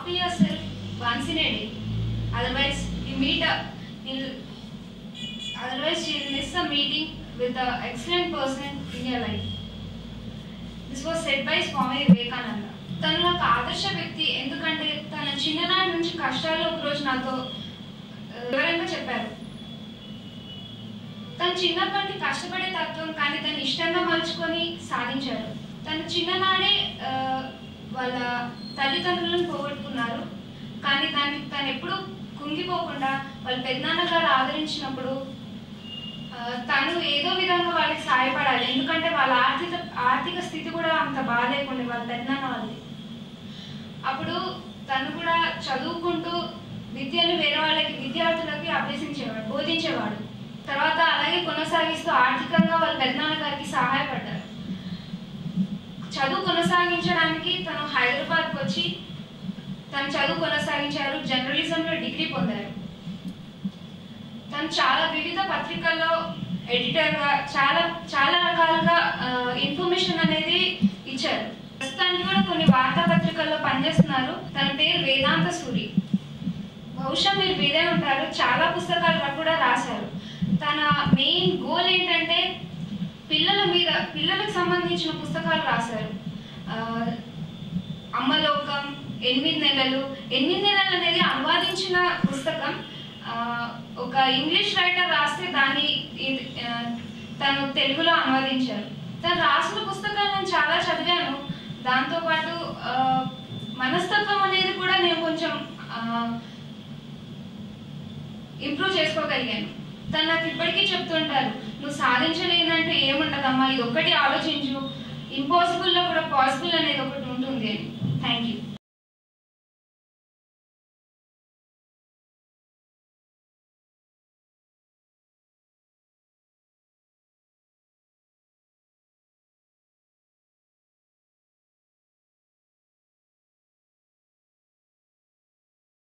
to yourself once in a day. Otherwise, you meet a, you'll, otherwise you'll miss a meeting with the excellent person in your life. This was set by Swami Vivekananda తను నాకు ఆదర్శ వ్యక్తి ఎందుకంటే తన చిన్ననాటి నుంచి కష్టాల్లో ఒక రోజు నాతో ఆ, వివరంగా చెప్పారు తను చిన్నప్పటి నుండి కష్టపడే తత్వం కానీ తను ఇష్టంగా మలుచుకొని సాధించారు తను చిన్ననాడే ఆ, వాళ్ళ తల్లిదండ్రులను పోగొట్టుకున్నారు కానీ దాన్ని తను ఎప్పుడూ కుంగిపోకుండా వాళ్ళ పెద్దనాన్న గారు ఆదరించినప్పుడు ఆ, తను ఏదో విధంగా వాళ్ళకి సహాయపడాలి ఎందుకంటే వాళ్ళ ఆర్థిక ఆర్థిక స్థితి కూడా అంత బాగాలేకుండే వాళ్ళ పెద్దనాన్న వాళ్ళది అప్పుడు తను కూడా చదువుకుంటూ విద్యను వేరే వాళ్ళకి విద్యార్థులకి అభ్యసించేవాడు బోధించేవాడు తర్వాత అలాగే కొనసాగిస్తూ ఆర్థికంగా వాళ్ళ పెద్దనాన్న గారికి సహాయపడ్డారు చదువు కొనసాగించడానికి తను హైదరాబాద్కి వచ్చి తను చదువు కొనసాగించారు జర్నలిజంలో డిగ్రీ పొందారు తను చాలా వివిధ పత్రికల్లో ఎడిటర్గా చాలా చాలా రకాలుగా ఇన్ఫర్మేషన్ అనేది ఇచ్చారు ప్రస్తుతానికి కూడా కొన్ని వార్తాపత్రికల్లో పనిచేస్తున్నారు తన పేరు వేదాంత సూరి బహుశా మీరు వినే ఉంటారు చాలా పుస్తకాలు కూడా రాశారు తన మెయిన్ గోల్ ఏంటంటే పిల్లల మీద పిల్లలకు సంబంధించిన పుస్తకాలు రాశారు ఆ, అమ్మలోకం ఎనిమిది నెలలు ఎనిమిది నెలలు అనేది అనువాదించిన పుస్తకం ఆ, ఒక ఇంగ్లీష్ రైటర్ రాస్తే దాన్ని ఇది- ఆ, తను తెలుగులో అనువదించారు తను రాసిన పుస్తకాలు నేను చాలా చదివాను దాంతోపాటు ఆ, మనస్తత్వం అనేది కూడా నేను కొంచెం ఇంప్రూవ్ చేసుకోగలిగాను తను నాకు ఇప్పటికీ చెప్తుంటారు నువ్వు సాధించలేదంటే ఏముండదమ్మా ఇది ఒక్కటి ఆలోచించు ఇంపాసిబుల్లో కూడా పాసిబుల్ అనేది ఒకటి ఉంటుంది అని థ్యాంక్ యూ